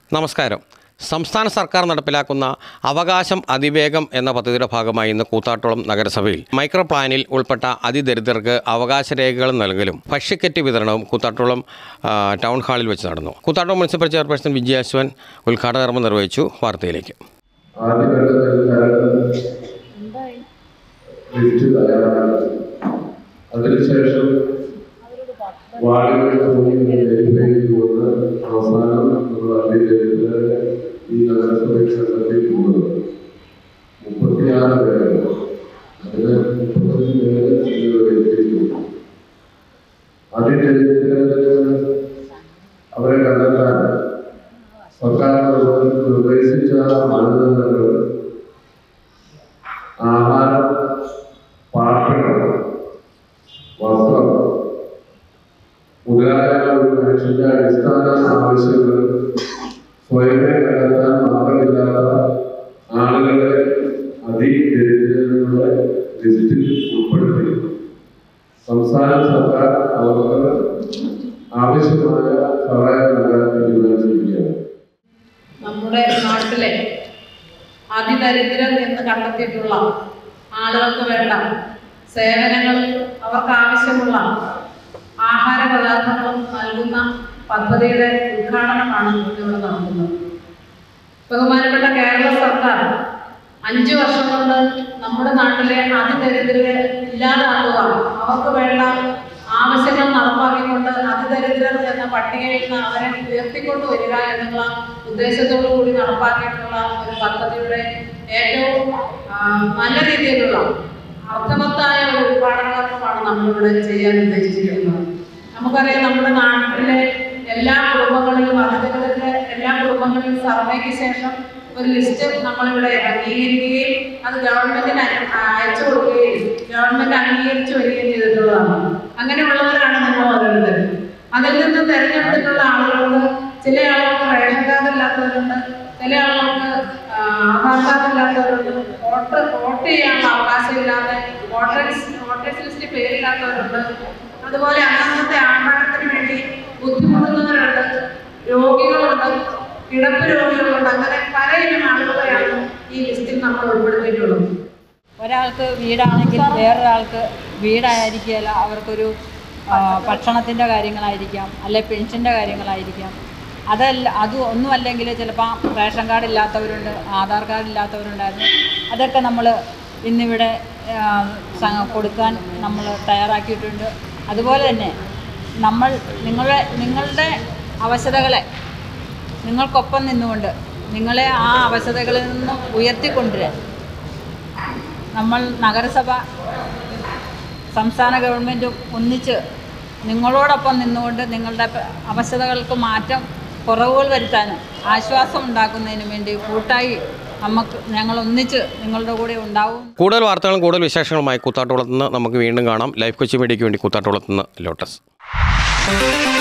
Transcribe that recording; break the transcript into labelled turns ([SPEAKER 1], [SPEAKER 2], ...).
[SPEAKER 1] നമസ്കാരം സംസ്ഥാന സർക്കാർ നടപ്പിലാക്കുന്ന അവകാശം അതിവേഗം എന്ന പദ്ധതിയുടെ ഭാഗമായി ഇന്ന് കൂത്താട്ടോളം നഗരസഭയിൽ മൈക്രോ പ്ലാനിൽ ഉൾപ്പെട്ട അതിദരിദ്രർക്ക് അവകാശ രേഖകൾ നൽകലും ഭക്ഷ്യക്കെറ്റ് വിതരണവും കൂത്താട്ടോളം ആ, ടൗൺ ഹാളിൽ വെച്ച് നടന്നു കൂത്താട്ടോളം മുനിസിപ്പൽ ചെയർപേഴ്സൺ വിജയ അശ്വൻ ഉദ്ഘാടന കർമ്മം നിർവഹിച്ചു വാർത്തയിലേക്ക്
[SPEAKER 2] ആദ്യഘട്ടത്തിൽ ലിസ്റ്റ് തയ്യാറാക്കി അതിനുശേഷം വാർഡുകളിൽ പോയി വെരിഫൈ ചെയ്തുകൊണ്ട് അവസാനം നമ്മൾ അതിലേക്ക് ഈ നഗരസഭയിൽ കണ്ടെത്തി പോകുന്നത് മുപ്പത്തിയാറ് പേര് അതിന് മുപ്പത്തഞ്ച് പേര് ഇത് വെരിഫൈ ചെയ്തു അതിൻ്റെ അവരെ കണ്ടെത്താൻ സർക്കാർ നിർദ്ദേശിച്ച മാനദണ്ഡങ്ങൾ ആഹാരം പാർപ്പിടം വസ്ത്രം മുതലായ ഒരു മനുഷ്യന്റെ അടിസ്ഥാന ആവശ്യങ്ങൾ സ്വയമേ കണ്ടെത്താൻ മാത്രമില്ലാത്ത ആളുകളെ അതിദരിദ്രരുടെ ലിസ്റ്റിൽ ഉൾപ്പെടുത്തി സംസ്ഥാന സർക്കാർ അവർക്ക് ആവശ്യമായ സഹായം നൽകാൻ തീരുമാനിച്ചിരിക്കുകയാണ്
[SPEAKER 3] നമ്മുടെ നാട്ടിലെ അതിദരിദ്രർ എന്ന് കണ്ടെത്തിയിട്ടുള്ള ആളുകൾക്ക് വേണ്ട സേവനങ്ങളും അവർക്ക് ആവശ്യമുള്ള ആഹാര പദാർത്ഥങ്ങളും നൽകുന്ന പദ്ധതിയുടെ ഉദ്ഘാടനമാണ് ഇവിടെ നടക്കുന്നത് ബഹുമാനപ്പെട്ട കേരള സർക്കാർ അഞ്ചു വർഷം കൊണ്ട് നമ്മുടെ നാട്ടിലെ അതിദരിദ്രരെ ഇല്ലാതാക്കുക അവർക്ക് വേണ്ട ആവശ്യങ്ങൾ നടപ്പാക്കിക്കൊണ്ട് അതിദരിദ്രർ എന്ന പട്ടികയിൽ നിന്ന് അവരെ ഉയർത്തിക്കൊണ്ട് വരിക എന്നുള്ള ഉദ്ദേശത്തോടു കൂടി നടപ്പാക്കിയിട്ടുള്ള ഒരു പദ്ധതിയുടെ ഏറ്റവും ആ, നല്ല രീതിയിലുള്ള അർത്ഥവത്തായ ഒരു ഉദ്ഘാടന കർമ്മമാണ് നമ്മളിവിടെ ചെയ്യാൻ ഉദ്ദേശിച്ചിരിക്കുന്നത് നമുക്കറിയാം നമ്മുടെ നാട്ടിലെ എല്ലാ കുടുംബങ്ങളിലും അതിഥികളുടെ എല്ലാ കുടുംബങ്ങളിലും സർവേക്ക് ശേഷം ഒരു ലിസ്റ്റ് നമ്മളിവിടെ അംഗീകരിക്കുകയും അത് ഗവൺമെന്റിന് അയ- അയച്ചു കൊടുക്കുകയും ഗവൺമെന്റ് അംഗീകരിച്ചു വരികയും ചെയ്തിട്ടുള്ളതാണ് അങ്ങനെയുള്ളവരാണ് നമ്മൾ ഓരോരുത്തരും അതിൽ നിന്ന് തെരഞ്ഞെടുത്തിട്ടുള്ള ആളുകൾക്ക് ചില ആളുകൾക്ക് റേഷൻ കാർഡ് ഇല്ലാത്തവരുണ്ട് ചില ആളുകൾക്ക് ആ, ആധാർ കാർഡ് ഇല്ലാത്തവരുണ്ട് വോട്ട് വോട്ട് ചെയ്യാനുള്ള അവകാശമില്ലാതെ വോട്ടേഴ്സ് വോട്ടേഴ്സ് ലിസ്റ്റിൽ പേരില്ലാത്തവരുണ്ട് അതുപോലെ അന്നത്തെ ആഹാരത്തിന് വേണ്ടി ബുദ്ധിമുട്ടുന്നവരുണ്ട് രോഗികളുണ്ട് കിടപ്പ് രോഗികളുണ്ട് അങ്ങനെ പല ഇനം ആളുകളെയാണ് ഈ ലിസ്റ്റിൽ നമ്മൾ ഉൾപ്പെടുത്തിയിട്ടുള്ളത്
[SPEAKER 4] ഒരാൾക്ക് വീടാണെങ്കിൽ വേറൊരാൾക്ക് വീടായിരിക്കില്ല അവർക്കൊരു ആ, ഭക്ഷണത്തിൻ്റെ കാര്യങ്ങളായിരിക്കാം അല്ലെ പെൻഷൻ്റെ കാര്യങ്ങളായിരിക്കാം അതല്ല അത് ഒന്നും അല്ലെങ്കിൽ ചിലപ്പോൾ റേഷൻ കാർഡ് ഇല്ലാത്തവരുണ്ട് ആധാർ കാർഡ് ഇല്ലാത്തവരുണ്ടായിരുന്നു അതൊക്കെ നമ്മൾ ഇന്നിവിടെ ആ, സ- കൊടുക്കാൻ നമ്മൾ തയ്യാറാക്കിയിട്ടുണ്ട് അതുപോലെ തന്നെ നമ്മൾ നിങ്ങളെ നിങ്ങളുടെ അവശതകളെ നിങ്ങൾക്കൊപ്പം നിന്നുകൊണ്ട് നിങ്ങളെ ആ അവശതകളിൽ നിന്നും ഉയർത്തിക്കൊണ്ടുവരാൻ നമ്മൾ നഗരസഭ സംസ്ഥാന ഗവൺമെൻറ്റും ഒന്നിച്ച് നിങ്ങളോടൊപ്പം നിന്നുകൊണ്ട് നിങ്ങളുടെ പ- അവശതകൾക്ക് മാറ്റം കുറവുകൾ വരുത്താനും ആശ്വാസം ഉണ്ടാക്കുന്നതിനും വേണ്ടി കൂട്ടായി നമുക്ക് ഞങ്ങൾ ഒന്നിച്ച് നിങ്ങളുടെ കൂടെ ഉണ്ടാവും
[SPEAKER 1] കൂടുതൽ വാർത്തകളും കൂടുതൽ വിശേഷങ്ങളുമായി കൂത്താട്ടോളത്ത് നിന്ന് നമുക്ക് വീണ്ടും കാണാം ലൈഫ് കൊച്ചി മീഡിയയ്ക്ക് വേണ്ടി കൂത്താട്ടോളത്ത് നിന്ന് ലോട്ടസ്